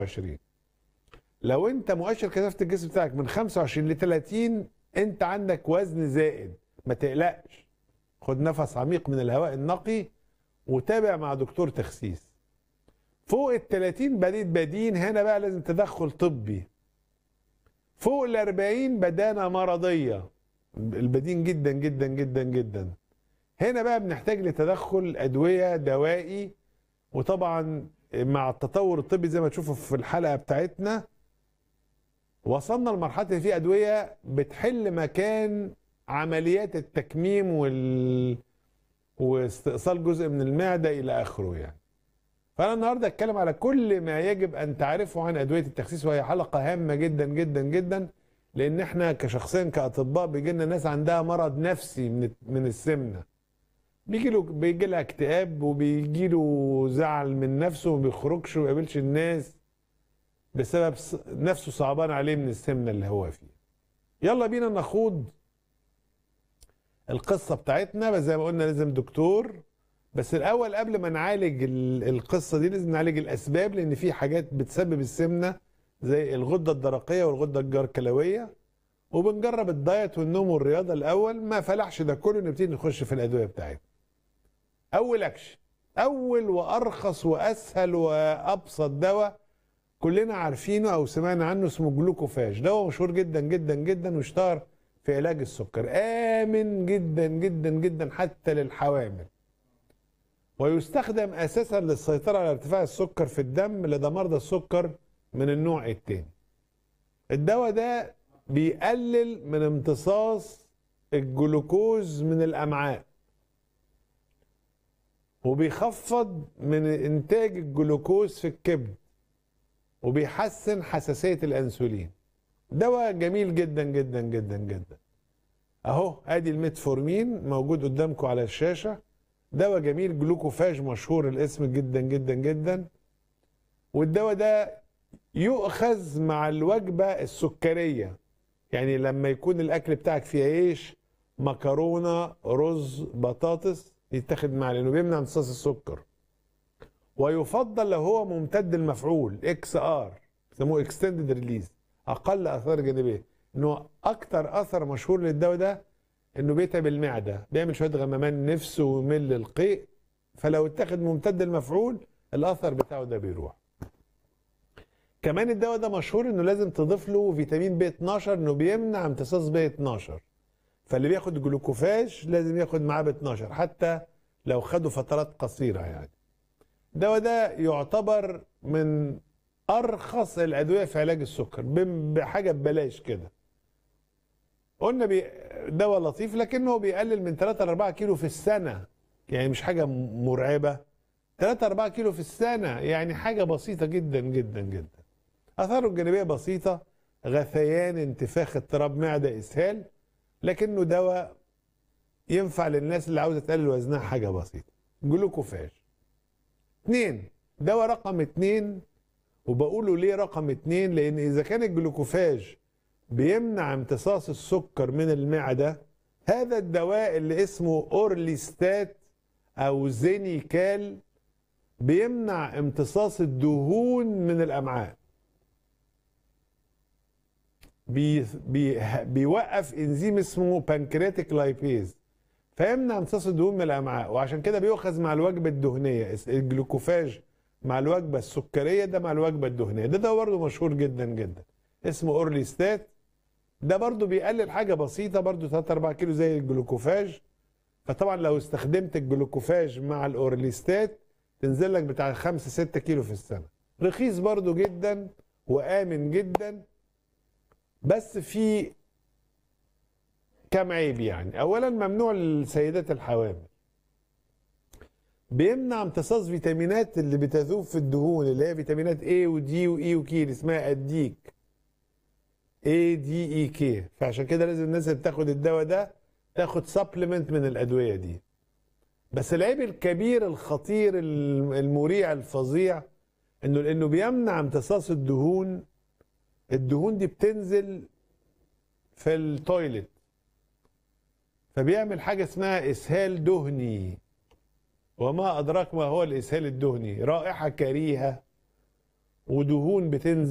25 لو انت مؤشر كثافه الجسم بتاعك من 25 ل 30 انت عندك وزن زائد ما تقلقش خد نفس عميق من الهواء النقي وتابع مع دكتور تخسيس فوق ال 30 بديت بدين هنا بقى لازم تدخل طبي فوق ال 40 بدانه مرضيه البدين جدا جدا جدا جدا هنا بقى بنحتاج لتدخل ادويه دوائي وطبعا مع التطور الطبي زي ما تشوفوا في الحلقه بتاعتنا وصلنا لمرحله اللي فيه ادويه بتحل مكان عمليات التكميم وال واستئصال جزء من المعده الى اخره يعني فانا النهارده اتكلم على كل ما يجب ان تعرفه عن ادويه التخسيس وهي حلقه هامه جدا جدا جدا لان احنا كشخصيا كاطباء بيجي لنا ناس عندها مرض نفسي من من السمنه بيجي له بيجي لها اكتئاب وبيجي له زعل من نفسه وما بيخرجش وما بيقابلش الناس بسبب نفسه صعبان عليه من السمنه اللي هو فيها يلا بينا نخوض القصه بتاعتنا بس زي ما قلنا لازم دكتور بس الاول قبل ما نعالج القصه دي لازم نعالج الاسباب لان في حاجات بتسبب السمنه زي الغده الدرقيه والغده الجركلويه وبنجرب الدايت والنوم والرياضه الاول ما فلحش ده كله نبتدي نخش في الادويه بتاعتنا اول اكشن اول وارخص واسهل وابسط دواء كلنا عارفينه او سمعنا عنه اسمه جلوكوفاج دواء مشهور جدا جدا جدا واشتهر في علاج السكر امن جدا جدا جدا حتى للحوامل ويستخدم اساسا للسيطره على ارتفاع السكر في الدم لدى مرضى السكر من النوع الثاني الدواء ده بيقلل من امتصاص الجلوكوز من الامعاء وبيخفض من انتاج الجلوكوز في الكبد وبيحسن حساسيه الانسولين دواء جميل جدا جدا جدا جدا اهو ادي الميتفورمين موجود قدامكم على الشاشه دواء جميل جلوكوفاج مشهور الاسم جدا جدا جدا والدواء ده يؤخذ مع الوجبه السكريه يعني لما يكون الاكل بتاعك فيه عيش مكرونه رز بطاطس يتاخد معاه لانه بيمنع امتصاص السكر ويفضل لو هو ممتد المفعول اكس ار بيسموه اكستندد ريليز اقل اثار جانبيه انه اكتر اثر مشهور للدواء ده انه بيتعب المعده بيعمل شويه غممان نفس ويمل القيء فلو اتاخد ممتد المفعول الاثر بتاعه ده بيروح كمان الدواء ده مشهور انه لازم تضيف له فيتامين بي 12 انه بيمنع امتصاص بي 12 فاللي بياخد جلوكوفاج لازم ياخد معاه ب 12 حتى لو خدوا فترات قصيره يعني الدواء ده يعتبر من ارخص الادويه في علاج السكر بحاجه ببلاش كده قلنا بي دواء لطيف لكنه بيقلل من 3 ل 4 كيلو في السنه يعني مش حاجه مرعبه 3 4 كيلو في السنه يعني حاجه بسيطه جدا جدا جدا اثاره الجانبيه بسيطه غثيان انتفاخ اضطراب معده اسهال لكنه دواء ينفع للناس اللي عاوزه تقلل وزنها حاجه بسيطه جلوكوفاج اثنين دواء رقم اثنين وبقوله ليه رقم اثنين لان اذا كان الجلوكوفاج بيمنع امتصاص السكر من المعده هذا الدواء اللي اسمه اورليستات او زينيكال بيمنع امتصاص الدهون من الامعاء بي بي بيوقف انزيم اسمه بانكرياتيك لايبيز فيمنع امتصاص الدهون من الامعاء وعشان كده بيؤخذ مع الوجبه الدهنيه الجلوكوفاج مع الوجبه السكريه ده مع الوجبه الدهنيه ده ده برضه مشهور جدا جدا اسمه اورليستات ده برضه بيقلل حاجه بسيطه برضه 3 4 كيلو زي الجلوكوفاج فطبعا لو استخدمت الجلوكوفاج مع الاورليستات تنزل لك بتاع 5 6 كيلو في السنه رخيص برضه جدا وامن جدا بس في كم عيب يعني اولا ممنوع للسيدات الحوامل بيمنع امتصاص فيتامينات اللي بتذوب في الدهون اللي هي فيتامينات A ودي وإي وكي اللي اسمها اديك A دي اي كي فعشان كده لازم الناس اللي بتاخد الدواء ده تاخد سبلمنت من الادويه دي بس العيب الكبير الخطير المريع الفظيع انه لانه بيمنع امتصاص الدهون الدهون دي بتنزل في التويلت فبيعمل حاجه اسمها اسهال دهني وما ادراك ما هو الاسهال الدهني رائحه كريهه ودهون بتنزل